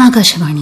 ആകാശവാണി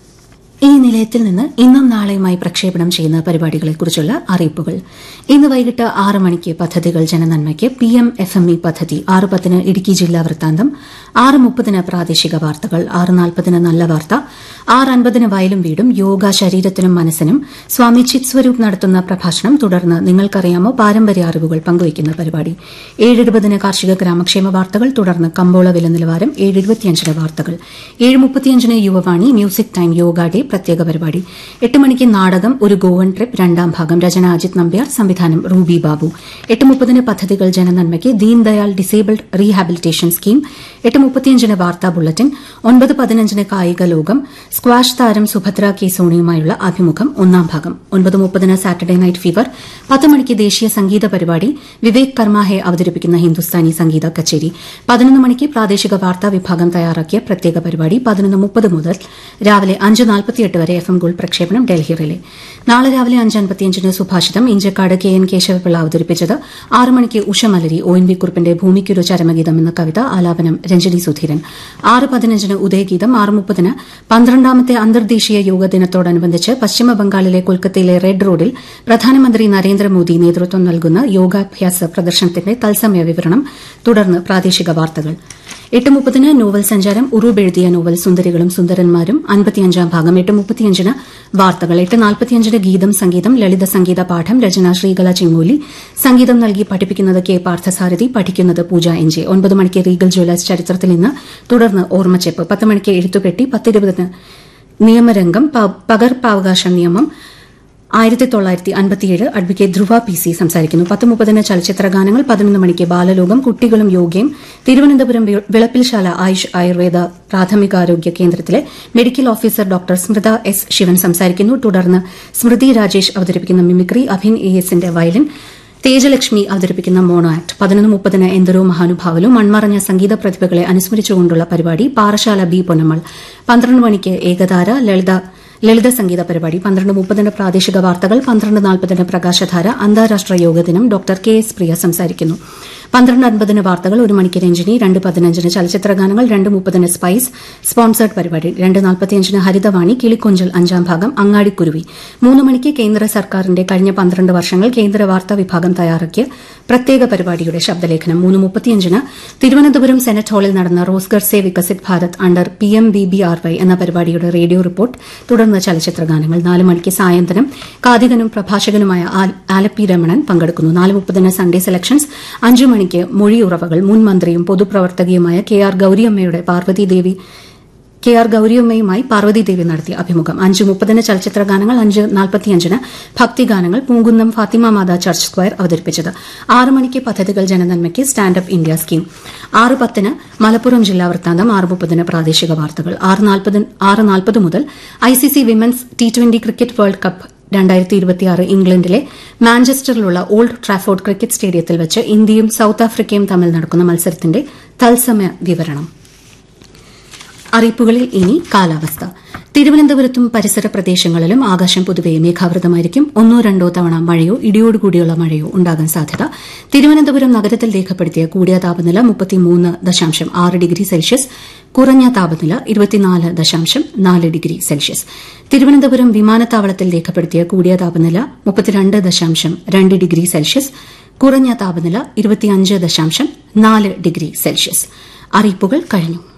ഈ നിലയത്തിൽ നിന്ന് ഇന്നും നാളെയുമായി പ്രക്ഷേപണം ചെയ്യുന്ന പരിപാടികളെക്കുറിച്ചുള്ള അറിയിപ്പുകൾ ഇന്ന് വൈകിട്ട് ആറ് മണിക്ക് പദ്ധതികൾ ജനനന്മയ്ക്ക് P M F M E പദ്ധതി ആറ് പത്തിന് ഇടുക്കി ജില്ലാ വൃത്താന്തം ആറ് മുപ്പതിന് പ്രാദേശിക വാർത്തകൾ ആറ് നാൽപ്പതിന് നല്ല വാർത്ത ആറ് അൻപതിന് വയലും വീടും യോഗ ശരീരത്തിനും മനസ്സിനും സ്വാമി ചിത് സ്വരൂപ് നടത്തുന്ന പ്രഭാഷണം തുടർന്ന് നിങ്ങൾക്കറിയാമോ പാരമ്പര്യ അറിവുകൾ പങ്കുവയ്ക്കുന്ന പരിപാടി ഏഴെഴുപതിന് കാർഷിക ഗ്രാമക്ഷേമ വാർത്തകൾ തുടർന്ന് കമ്പോള വില നിലവാരം ഏഴെഴുപത്തിയഞ്ചിന് വാർത്തകൾ ഏഴ് മുപ്പത്തിയഞ്ചിന് Yuvavani music time yoga day പ്രത്യേക പരിപാടി എട്ട് മണിക്ക് നാടകം ഒരു ഗോവൻ ട്രിപ്പ് രണ്ടാം ഭാഗം രചന അജിത് നമ്പ്യാർ സംവിധാനം റൂബി ബാബു എട്ട് മുപ്പതിന് പദ്ധതികൾ ജനനന്മയ്ക്ക് ദീൻദയാൽ ഡിസേബിൾഡ് റീഹാബിലിറ്റേഷൻ സ്കീം എട്ട് മുപ്പത്തിയഞ്ചിന് വാർത്താ ബുള്ളറ്റിൻ ഒൻപത് പതിനഞ്ചിന് കായിക ലോകം സ്ക്വാഷ് താരം സുഭദ്ര കെ സോണിയുമായുള്ള അഭിമുഖം ഒന്നാം ഭാഗം ഒൻപത് മുപ്പതിന് സാറ്റർഡേ നൈറ്റ് ഫീവർ പത്ത് മണിക്ക് ദേശീയ സംഗീത പരിപാടി വിവേക് കർമാഹെ അവതരിപ്പിക്കുന്ന ഹിന്ദുസ്ഥാനി സംഗീത കച്ചേരി പതിനൊന്ന് മണിക്ക് പ്രാദേശിക വാർത്താ വിഭാഗം തയ്യാറാക്കിയ പ്രത്യേക പരിപാടി പതിനൊന്ന് മുപ്പത് മുതൽ രാവിലെ അഞ്ച് നാൽപ്പത്തിയെട്ട് വരെ എഫ് എം ഗോൾഡ് പ്രക്ഷേപണം ഡൽഹി റിലേ നാളെ രാവിലെ അഞ്ച് അൻപത്തിയഞ്ചിന് സുഭാഷിതം ഇഞ്ചക്കാട് കെ എൻ കേശവപിള്ള അവതരിപ്പിച്ചത് ആറ് മണിക്ക് ഉഷമലരി ഒ എൻ വി കുറിപ്പിന്റെ ഭൂമിക്കൊരു ചരമഗീതം എന്ന കവിത ആലാപനം രഞ്ജനി സുധീരൻ ആറ് പതിനഞ്ചിന് ഉദയഗീതം ആറ് മുപ്പതിന് പന്ത്രണ്ടാമത്തെ അന്തർദേശീയ യോഗ ദിനത്തോടനുബന്ധിച്ച് പശ്ചിമബംഗാളിലെ കൊൽക്കത്തയിലെ റെഡ് റോഡിൽ പ്രധാനമന്ത്രി നരേന്ദ്രമോദി നേതൃത്വം നൽകുന്ന യോഗാഭ്യാസ പ്രദർശനത്തിന്റെ തത്സമയ വിവരണം തുടർന്ന് പ്രാദേശിക വാർത്തകൾ എട്ട് മുപ്പതിന് നോവൽ സഞ്ചാരം ഉറൂബ് എഴുതിയ നോവൽ സുന്ദരികളും സുന്ദരന്മാരും അൻപത്തിയഞ്ചാം ഭാഗം എട്ട് മുപ്പത്തിയഞ്ചിന് വാർത്തകൾ എട്ട് നാൽപ്പത്തിയഞ്ചിന് ഗീതം സംഗീതം ലളിത സംഗീത പാഠം രചന ശ്രീകല ചിങ്ങോലി സംഗീതം നൽകി പഠിപ്പിക്കുന്നത് കെ പാർത്ഥസാരഥി പഠിക്കുന്നത് പൂജ എൻ ജെ ഒൻപത് മണിക്ക് റീഗൽ ജ്വല്ലേഴ്സ് ചരിത്രത്തിൽ നിന്ന് തുടർന്ന് ഓർമ്മച്ചെപ്പ് പത്ത് മണിക്ക് എഴുത്തുപെട്ടി പത്തിരുപതിന് നിയമരംഗം പകർപ്പവകാശ നിയമം ആയിരത്തി തൊള്ളായിരത്തി അൻപത്തിയേഴ് അഡ്വക്കേറ്റ് ധ്രുവ പി സി സംസാരിക്കുന്നു പത്ത് മുപ്പതിന് ചലച്ചിത്ര ഗാനങ്ങൾ പതിനൊന്ന് മണിക്ക് ബാലലോകം കുട്ടികളും യോഗയും തിരുവനന്തപുരം വിളപ്പിൽശാല ആയുഷ് ആയുർവേദ പ്രാഥമികാരോഗ്യ കേന്ദ്രത്തിലെ medical officer doctor Smrita S Sivan സംസാരിക്കുന്നു തുടർന്ന് സ്മൃതി രാജേഷ് അവതരിപ്പിക്കുന്ന മിമിക്രി അഭിൻ എ എസിന്റെ വയലിൻ തേജലക്ഷ്മി അവതരിപ്പിക്കുന്ന മോണോ ആക്ട് പതിനൊന്ന് മുപ്പതിന് എന്തരോ മഹാനുഭാവലും മൺമറഞ്ഞ സംഗീത പ്രതിഭകളെ അനുസ്മരിച്ചുകൊണ്ടുള്ള പരിപാടി പാറശാല ബി പൊന്നമ്മൾ പന്ത്രണ്ട് മണിക്ക് ഏകതാര ലളിത ലളിത സംഗീത പരിപാടി പന്ത്രണ്ട് മുപ്പതിന് പ്രാദേശിക വാർത്തകൾ പന്ത്രണ്ട് നാൽപ്പതിന് പ്രകാശധാര അന്താരാഷ്ട്ര യോഗ ദിനം ഡോക്ടർ കെ എസ് പ്രിയ സംസാരിക്കുന്നു പന്ത്രണ്ട് അൻപതിന് വാർത്തകൾ ഒരു മണിക്ക് രഞ്ജിനി രണ്ട് പതിനഞ്ചിന് ചലച്ചിത്ര ഗാനങ്ങൾ രണ്ട് മുപ്പതിന് സ്പൈസ് സ്പോൺസേഡ് പരിപാടി രണ്ട് നാൽപ്പത്തിയഞ്ചിന് ഹരിതവാണി കിളിക്കൊഞ്ചൽ അഞ്ചാം ഭാഗം അങ്ങാടിക്കുരുവി മൂന്ന് മണിക്ക് കേന്ദ്ര സർക്കാരിന്റെ കഴിഞ്ഞ പന്ത്രണ്ട് വർഷങ്ങൾ കേന്ദ്ര വാർത്താ വിഭാഗം തയ്യാറാക്കിയ പ്രത്യേക പരിപാടിയുടെ ശബ്ദലേഖനം മൂന്ന് മുപ്പത്തിയഞ്ചിന് തിരുവനന്തപുരം സെനറ്റ് ഹാളിൽ നടന്ന Rozgar se Viksit Bharat under P M B B R Y എന്ന പരിപാടിയുടെ റേഡിയോ റിപ്പോർട്ട് തുടർന്ന് ചലച്ചിത്ര ഗാനങ്ങൾ നാല് മണിക്ക് സായന്തനം കാതികനും പ്രഭാഷകനുമായ ആലപ്പി രമണൻ പങ്കെടുക്കുന്നു നാല് മുപ്പതിന് സൺഡേ സെലക്ഷൻസ് അഞ്ചു മണിക്ക് മൊഴിയുറവകൾ മുൻ മന്ത്രിയും പൊതുപ്രവർത്തകയുമായ കെ ആർ ഗൌരിയമ്മയുടെ പാർവതീദേവി കെ ആർ ഗൌരിയമ്മയുമായി പാർവതീദേവി നടത്തിയ അഭിമുഖം അഞ്ച് മുപ്പതിന് ചലച്ചിത്ര ഗാനങ്ങൾ അഞ്ച് നാൽപ്പത്തിയഞ്ചിന് ഭക്തിഗാനങ്ങൾ പൂങ്കുന്നം ഫാത്തിമ മാതാ ചർച്ച് സ്ക്വയർ അവതരിപ്പിച്ചത് ആറ് മണിക്ക് പദ്ധതികൾ ജനനന്മയ്ക്ക് സ്റ്റാൻഡപ്പ് ഇന്ത്യ സ്കീം ആറ് പത്തിന് മലപ്പുറം ജില്ലാ വൃത്താന്തം ആറ് മുപ്പതിന് പ്രാദേശിക വാർത്തകൾ ആറ് നാൽപ്പത് മുതൽ ICC women's T twenty cricket world cup രണ്ടായിരത്തി ഇരുപത്തിയാറ് ഇംഗ്ലണ്ടിലെ മാഞ്ചസ്റ്ററിലുള്ള ഓൾഡ് ട്രാഫോർഡ് ക്രിക്കറ്റ് സ്റ്റേഡിയത്തിൽ വെച്ച് ഇന്ത്യയും സൌത്ത് ആഫ്രിക്കയും തമ്മിൽ നടക്കുന്ന മത്സരത്തിന്റെ തത്സമയ വിവരണം അറിയിപ്പുകളിൽ ഇനി കാലാവസ്ഥ തിരുവനന്തപുരത്തും പരിസര പ്രദേശങ്ങളിലും ആകാശം പൊതുവെ മേഘാവൃതമായിരിക്കും ഒന്നോ രണ്ടോ തവണ മഴയോ ഇടിയോടുകൂടിയുള്ള മഴയോ ഉണ്ടാകാൻ സാധ്യത തിരുവനന്തപുരം നഗരത്തിൽ രേഖപ്പെടുത്തിയ കൂടിയ താപനില മുപ്പത്തിമൂന്ന് ദശാംശം ആറ് ഡിഗ്രി സെൽഷ്യസ് കുറഞ്ഞ താപനില ഇരുപത്തിനാല് ദശാംശം നാല് ഡിഗ്രി സെൽഷ്യസ് തിരുവനന്തപുരം വിമാനത്താവളത്തിൽ രേഖപ്പെടുത്തിയ കൂടിയ താപനില മുപ്പത്തിരണ്ട് ദശാംശം രണ്ട് ഡിഗ്രി സെൽഷ്യസ് കുറഞ്ഞ താപനില ഇരുപത്തിയഞ്ച് ദശാംശം നാല് ഡിഗ്രി സെൽഷ്യസ് അറിയിപ്പുകൾ കഴിഞ്ഞു